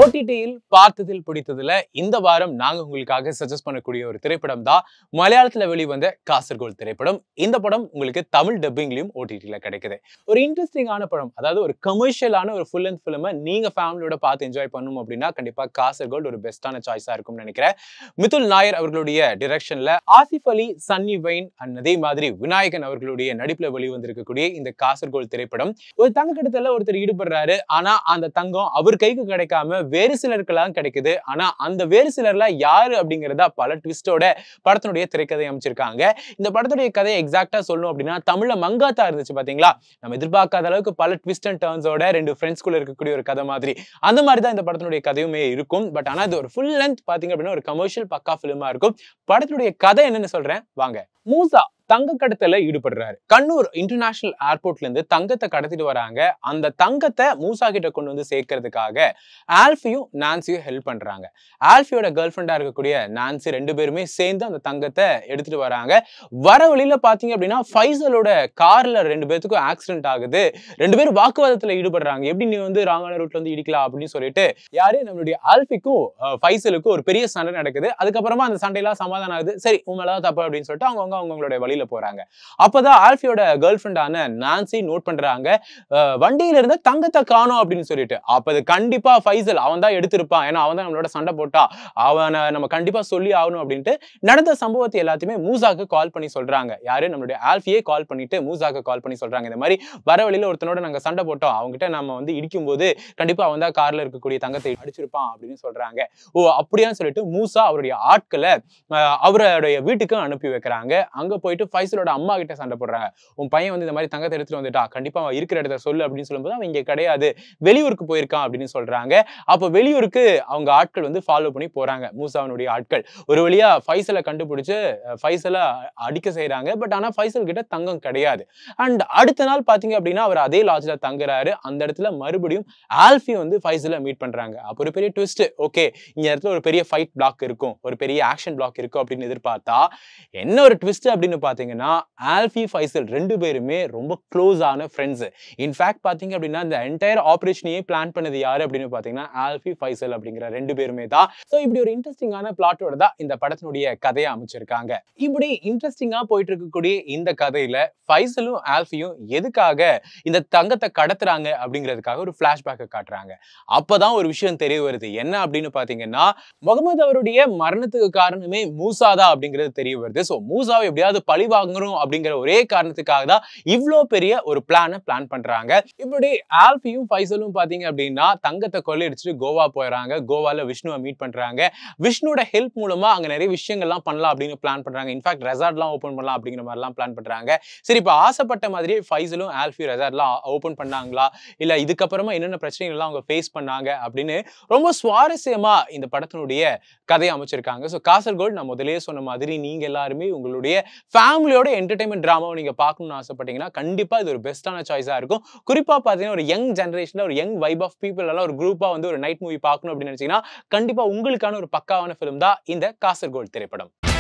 ஓடிடியில் பார்த்ததில் பிடித்ததுல இந்த வாரம் நாங்க உங்களுக்காக சஜஸ்ட் பண்ணக்கூடிய ஒரு திரைப்படம் தான் மலையாளத்துல வெளிவந்த காசர்கோல் திரைப்படம் இந்த படம் உங்களுக்கு தமிழ் டப்பிங்லயும் ஓடிடில கிடைக்குது ஒரு இன்ட்ரெஸ்டிங்கான படம் அதாவது ஒரு கமர்ஷியலான ஒரு ஃபுல் அண்ட் ஃபிலிமை நீங்க ஃபேமிலியோட பார்த்து என்ஜாய் பண்ணணும் அப்படின்னா கண்டிப்பா காசர்கோல் ஒரு பெஸ்டான சாய்ஸா இருக்கும்னு நினைக்கிறேன் மிதுல் நாயர் அவர்களுடைய டிரெக்ஷன்ல ஆசிஃப் அலி சன்னி வைன் அண்ட் அதே மாதிரி விநாயகன் அவர்களுடைய நடிப்புல வெளிவந்திருக்கக்கூடிய இந்த காசர்கோல் திரைப்படம் ஒரு தங்க கடத்தல ஒருத்தர் ஈடுபடுறாரு ஆனா அந்த தங்கம் அவர் கைக்கு கிடைக்காம வேறு சிலருக்கெல்லாம் கிடைக்குது ஆனா அந்த வேறு சிலர்ல யாரு அப்படிங்கிறதா பல ட்விஸ்டோட படத்தினுடைய திரைக்கதை அமைச்சிருக்காங்க இந்த படத்துடைய கதையை எக்ஸாக்டா சொல்லணும் அப்படின்னா தமிழ்ல மங்காத்தா இருந்துச்சு பாத்தீங்களா நம்ம எதிர்பார்க்காத அளவுக்கு பல ட்விஸ்ட் அண்ட் டர்ன்ஸோட ரெண்டு ஃப்ரெண்ட்ஸ்குள்ள இருக்கக்கூடிய ஒரு கதை மாதிரி அந்த மாதிரி தான் இந்த படத்தினுடைய கதையுமே இருக்கும் பட் ஆனா இது ஒரு ஃபுல் லென்த் பாத்தீங்க அப்படின்னா ஒரு கமர்ஷியல் பக்கா ஃபிலிமா இருக்கும் படத்தினுடைய கதை என்னன்னு சொல்றேன் வாங்க மூசா தங்க கடத்தல ஈடுபடுறாரு கண்ணூர் இன்டர்நேஷனல் ஏர்போர்ட்ல இருந்து தங்கத்தை கடத்திட்டு வராங்க அந்த தங்கத்தை மூசா கிட்ட கொண்டு வந்து சேர்க்கறதுக்காக ஆல்ஃபியும் நான்சியும் ஹெல்ப் பண்றாங்க ஆல்ஃபியோட கேர்ள் ஃப்ரெண்டா இருக்கக்கூடிய நான்சி ரெண்டு பேருமே சேர்ந்து அந்த தங்கத்தை எடுத்துட்டு வராங்க வர வழியில பாத்தீங்க அப்படின்னா ஃபைசலோட கார்ல ரெண்டு பேத்துக்கும் ஆக்சிடென்ட் ஆகுது ரெண்டு பேரும் வாக்குவாதத்துல ஈடுபடுறாங்க எப்படி நீ வந்து ராங்கான ரூட்ல வந்து இடிக்கலாம் அப்படின்னு சொல்லிட்டு யாரு நம்மளுடைய ஆல்ஃபிக்கும் அஹ், ஃபைசலுக்கும் ஒரு பெரிய சண்டை நடக்குது அதுக்கப்புறமா அந்த சண்டையெல்லாம் சமாதானம் ஆகுது சரி உன் மேலதான் தப்பு அப்படின்னு சொல்லிட்டு அவங்கவுங்க அவங்களோட வழியில போறாங்க அப்பதான் ஆல்ஃபியோட கேர்ள் ஃப்ரெண்டான நான்சி நோட் பண்றாங்க அஹ், வண்டியில இருந்த தங்கத்தை காணோம் அப்படின்னு சொல்லிட்டு அப்ப அது கண்டிப்பா ஃபைசல் அவன் தான் எடுத்திருப்பான் ஏன்னா அவன் தான் நம்மளோட சண்டை போட்டா அவனை நம்ம கண்டிப்பா சொல்லி ஆகணும் அப்படின்ட்டு நடந்த சம்பவத்தை எல்லாத்தையுமே மூசாக்கு கால் பண்ணி சொல்றாங்க யாரு நம்மளுடைய ஆல்ஃபியே கால் பண்ணிட்டு மூசாக்கு கால் பண்ணி சொல்றாங்க இந்த மாதிரி வர வழியில ஒருத்தனோட நாங்க சண்டை போட்டோம் அவங்ககிட்ட நம்ம வந்து இடிக்கும் போது கண்டிப்பா அவன் தான் கார்ல இருக்கக்கூடிய தங்கத்தை அடிச்சிருப்பான் அப்படின்னு சொல்றாங்க ஓ அப்படியான்னு சொல்லிட்டு மூசா அவருடைய ஆட்களை அஹ், அவருடைய வீட்டுக்கு அனுப்பி வைக்கிறாங்க அங்க போயிட்டு ஃபைசலோட அம்மா கிட்ட சண்டை போடுறாங்க உன் பையன் வந்து இந்த மாதிரி தங்கத்தை எடுத்துட்டு வந்துட்டா கண்டிப்பா அவன் இருக்கிற இடத்த சொல்லு அப்படின்னு சொல்லும்போது அவன் இங்க கிடையாது வெளியூருக்கு போயிருக்கான் அப்படின்னு சொல்றாங்க அப்ப வெளியூருக்கு அவங்க ஆட்கள் வந்து ஃபாலோ பண்ணி போறாங்க மூசாவினுடைய ஆட்கள் ஒரு வழியா ஃபைசலை கண்டுபிடிச்சு அஹ், ஃபைசலை அடிக்க செய்றாங்க பட் ஆனா ஃபைசல் கிட்ட தங்கம் கிடையாது அண்ட் அடுத்த நாள் பாத்தீங்க அப்படின்னா அவர் அதே லாட்ஜ்ல தங்குறாரு அந்த இடத்துல மறுபடியும் ஆல்ஃபி வந்து ஃபைசலை மீட் பண்றாங்க அப்போ ஒரு பெரிய ட்விஸ்ட் ஓகே இந்த இடத்துல ஒரு பெரிய ஃபைட் பிளாக் இருக்கும் ஒரு பெரிய ஆக்ஷன் பிளாக் இருக்கும் அப்படின்னு எதிர்பார்த்தா என்ன ஒரு ட்விஸ்ட் அப்படின்னு பாத்தீங்கன்னா ஆல்ஃபி ஃபைசல் ரெண்டு பேருமே ரொம்ப க்ளோஸ் ஆன ஃப்ரெண்ட்ஸ் இன்ஃபேக்ட் பாத்தீங்க அப்படின்னா இந்த என்டையர் ஆப்ரேஷனையே பிளான் பண்ணது யாரு அப்படின்னு பாத்தீங்கன்னா ஆல்ஃபி ஃபைசல் அப்படிங்கிற ரெண்டு பேருமே தான் ஸோ இப்படி ஒரு இன்ட்ரெஸ்டிங்கான பிளாட்டோட தான் இந்த படத்தினுடைய கதையை அமைச்சிருக்காங்க இப்படி இன்ட்ரெஸ்டிங்கா போயிட்டு இருக்கக்கூடிய இந்த கதையில ஃபைசலும் ஆல்ஃபியும் எதுக்காக இந்த தங்கத்தை கடத்துறாங்க அப்படிங்கிறதுக்காக ஒரு ஃபிளாஷ்பேக்கை காட்டுறாங்க அப்பதான் ஒரு விஷயம் தெரிய வருது என்ன அப்படின்னு பாத்தீங்கன்னா முகமது அவருடைய மரணத்துக்கு காரணமே மூசாதா அப்படிங்கிறது தெரிய வருது ஸோ மூசாவை எப்படியாவது பழி வாங்கணும் அப்படிங்கிற ஒரே காரணத்துக்காக தான் இவ்வளோ பெரிய ஒரு பிளானை பிளான் பண்றாங்க இப்படி ஆல்ஃபியும் ஃபைசலும் பாத்தீங்க அப்படின்னா தங்கத்தை கொள்ளையடிச்சிட்டு கோவா போயிடறாங்க கோவால விஷ்ணுவை மீட் பண்றாங்க விஷ்ணுவோட ஹெல்ப் மூலமா அங்க நிறைய விஷயங்கள்லாம் பண்ணலாம் அப்படின்னு பிளான் பண்றாங்க இன்ஃபேக்ட் ரெசார்ட்லாம் ஓப்பன் பண்ணலாம் அப்படிங்கிற மாதிரிலாம் பிளான் பண்றாங்க சரி இப்போ ஆசைப்பட்ட மாதிரியே ஃபைசலும் ஆல்ஃபி ரெசார்ட்லாம் ஓப்பன் பண்ணாங்களா இல்ல இதுக்கப்புறமா என்னென்ன பிரச்சனைகள்லாம் அவங்க ஃபேஸ் பண்ணாங்க அப்படின்னு ரொம்ப சுவாரஸ்யமா இந்த படத்தினுடைய கதையை அமைச்சிருக்காங்க ஸோ காசர்கோல்ட் நான் முதல்லயே சொன்ன மாதிரி நீங்க எல்லாருமே உங்களுடைய ஃபேமிலியோட என்டர்டைன்மெண்ட் ட்ராமாவை நீங்க பார்க்கணும்னு ஆசைப்பட்டீங்கன்னா கண்டிப்பா இது ஒரு பெஸ்ட்டான சாய்ஸா இருக்கும் குறிப்பா பார்த்தீங்கன்னா ஒரு யங் ஜென்ரேஷன்ல ஒரு யங் வைப் ஆஃப் பீப்புள் எல்லாம் ஒரு குரூப்பா வந்து ஒரு நைட் மூவி பார்க்கணும் அப்படின்னு நினைச்சீங்கன்னா கண்டிப்பா உங்களுக்கான ஒரு பக்காவான ஃபிலிம் தான் இந்த காசர்கோல்ட் திரைப்படம்